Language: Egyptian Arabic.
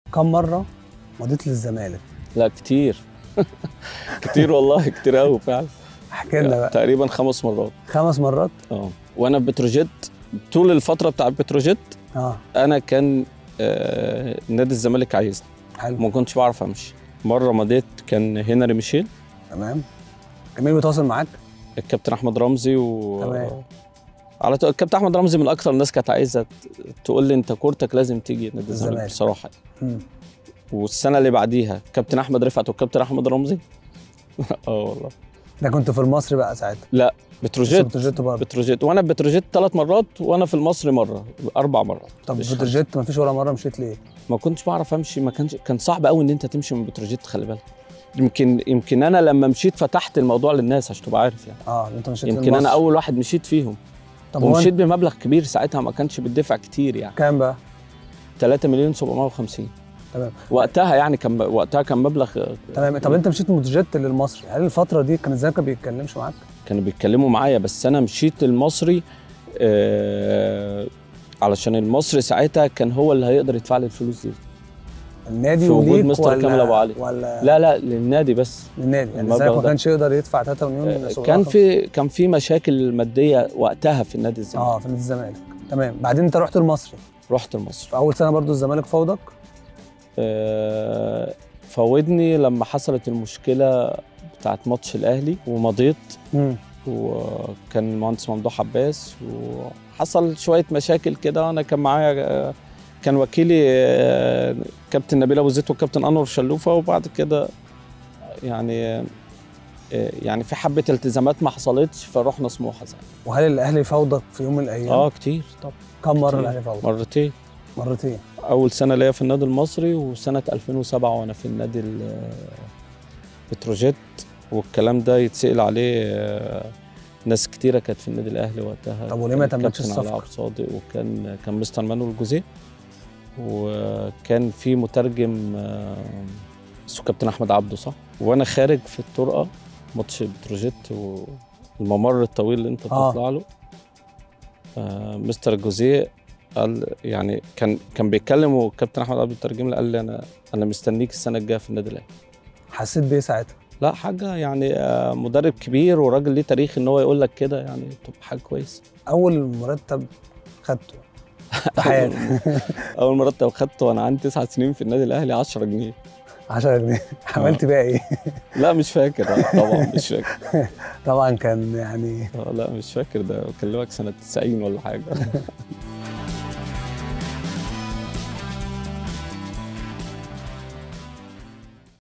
كم مره مضيت للزمالك لا كتير كتير والله كتير قوي فعلا احكي لنا بقى تقريبا خمس مرات خمس مرات اه وانا في بتروجيت طول الفتره بتاع بتروجيت اه انا كان آه نادي الزمالك عايزني حلو ما كنتش بعرف امشي مره مضيت كان هنري ميشيل تمام كان مين بيتواصل معاك؟ الكابتن احمد رمزي و تمام. على طول الكابتن احمد رمزي من اكثر الناس كانت عايزه ت- تقول لي انت كورتك لازم تيجي نادي الزمالك الزمالك. بصراحه مم. والسنه اللي بعديها كابتن احمد رفعت والكابتن احمد رمزي اه والله ده كنت في المصري بقى ساعتها لا بس بتروجيت بتروجيت برضه بتروجيت وانا بتروجيت ثلاث مرات وانا في المصري مره اربع مرات طب مش بتروجيت ما فيش ولا مره مشيت ليه؟ ما كنتش بعرف امشي ما كانش كان صعب قوي ان انت تمشي من بتروجيت خلي بالك يمكن يمكن انا لما مشيت فتحت الموضوع للناس عشان تبقى عارف يعني اه انت مشيت يمكن للمصري. انا اول واحد مشيت فيهم طب هو ومشيت أنت بمبلغ كبير ساعتها ما كانش بيدفع كتير يعني كام بقى؟ 3 مليون 750 تمام وقتها يعني كان وقتها كان مبلغ تمام طب انت مشيت من بتروجيت للمصري هل الفتره دي كان الزمالك ما بيتكلمش معاك؟ كانوا بيتكلموا معايا بس انا مشيت المصري آه علشان المصري ساعتها كان هو اللي هيقدر يدفع لي الفلوس دي النادي في وجود وليك مستر ولا كامل أبو علي. ولا لا لا للنادي بس للنادي يعني المبلغ الزمالك ما ده. كانش يقدر يدفع 3 مليون آه، سبعة كان وخمسين. في كان في مشاكل ماديه وقتها في النادي الزمالك اه في نادي الزمالك تمام بعدين انت رحت المصري رحت المصري في اول سنه برضو الزمالك فوضك آه فوضني لما حصلت المشكله بتاعت ماتش الاهلي ومضيت امم وكان المهندس ممدوح عباس وحصل شويه مشاكل كده وانا كان معايا آه، كان وكيلي آه، كابتن نبيل ابو زيد والكابتن انور شلوفه وبعد كده يعني آه، يعني في حبه التزامات ما حصلتش فروحنا سموحه زي. وهل الاهلي فوضك في يوم من الايام؟ اه كتير طب كم مره كتير. الاهلي فوضك؟ مرتين مرتين اول سنه ليا في النادي المصري وسنه 2007 وانا في النادي ال- بتروجيت والكلام ده يتسال عليه آه، ناس كتيره كانت في النادي الاهلي وقتها طب وليه ما كان تمتش كابتن الصفقة؟ علاء عبد صادق وكان كان مستر مانويل جوزيه وكان في مترجم آه، اسمه كابتن احمد عبده صح وانا خارج في الطرقه ماتش بتروجيت والممر الطويل اللي انت آه. بتطلع له آه مستر جوزيه قال يعني كان كان بيتكلم والكابتن احمد عبد الترجم لي قال لي انا انا مستنيك السنه الجايه في النادي الاهلي حسيت بايه ساعتها؟ لا حاجه يعني آه، مدرب كبير وراجل ليه تاريخ ان هو يقول لك كده يعني تبقى حاجه كويسه اول مرتب خدته في حياتك اول مرتب خدته وانا عندي تسع سنين في النادي الاهلي 10 جنيه 10 جنيه عملت بيها ايه؟ لا مش فاكر آه، طبعا مش فاكر طبعا كان يعني آه، لا مش فاكر ده بكلمك سنه 90 ولا حاجه